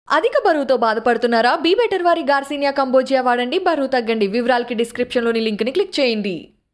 అధిక బరువుతో బాధపడుతున్నారా బీ బెటర్ వారి గార్సినియా కంబోజియా వాడండి బరువు తగ్గండి వివరాలకి డిస్క్రిప్షన్లోని లింక్ని క్లిక్ చేయండి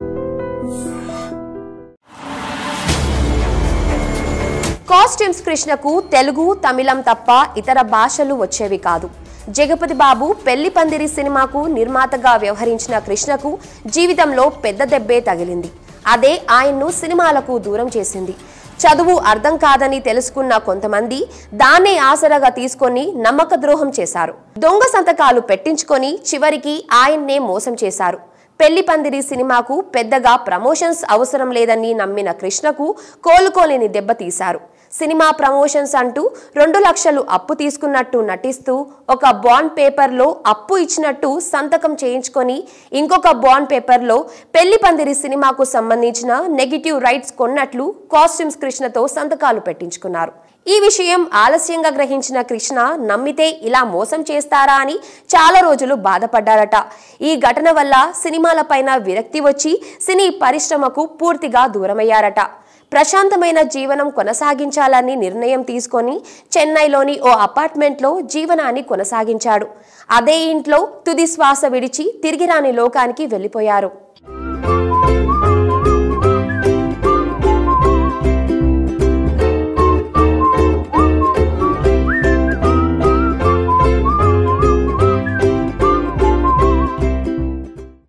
కాస్ట్యూమ్స్ కృష్ణకు తెలుగు తమిళం తప్ప ఇతర భాషలు వచ్చేవి కాదు జగపతి బాబు పెళ్లి పందిరి సినిమాకు నిర్మాతగా వ్యవహరించిన కృష్ణకు జీవితంలో పెద్ద దెబ్బే తగిలింది అదే ఆయన్ను సినిమాలకు దూరం చేసింది చదువు అర్థం కాదని తెలుసుకున్న కొంతమంది దాన్నే ఆసరాగా తీసుకొని నమ్మక ద్రోహం చేశారు దొంగ సంతకాలు పెట్టించుకొని చివరికి ఆయన్నే మోసం చేశారు పెళ్లి పందిరి సినిమాకు పెద్దగా ప్రమోషన్స్ అవసరం లేదని నమ్మిన కృష్ణకు కోలుకోలేని దెబ్బతీశారు సినిమా ప్రమోషన్స్ అంటూ రెండు లక్షలు అప్పు తీసుకున్నట్టు నటిస్తూ ఒక బాండ్ పేపర్లో అప్పు ఇచ్చినట్టు సంతకం చేయించుకొని ఇంకొక బాండ్ పేపర్లో పెళ్లి పందిరి సినిమాకు సంబంధించిన నెగిటివ్ రైట్స్ కొన్నట్లు కాస్ట్యూమ్స్ కృష్ణతో సంతకాలు పెట్టించుకున్నారు ఈ విషయం ఆలస్యంగా గ్రహించిన కృష్ణ నమ్మితే ఇలా మోసం చేస్తారా అని చాలా రోజులు బాధపడ్డారట ఈ ఘటన వల్ల సినిమాలపైన విరక్తి వచ్చి సినీ పరిశ్రమకు పూర్తిగా దూరమయ్యారట ప్రశాంతమైన జీవనం కొనసాగించాలని నిర్ణయం తీసుకొని చెన్నైలోని ఓ అపార్ట్మెంట్లో జీవనాన్ని కొనసాగించాడు అదే ఇంట్లో తుది శ్వాస విడిచి తిరిగి రాని లోకానికి వెళ్ళిపోయారు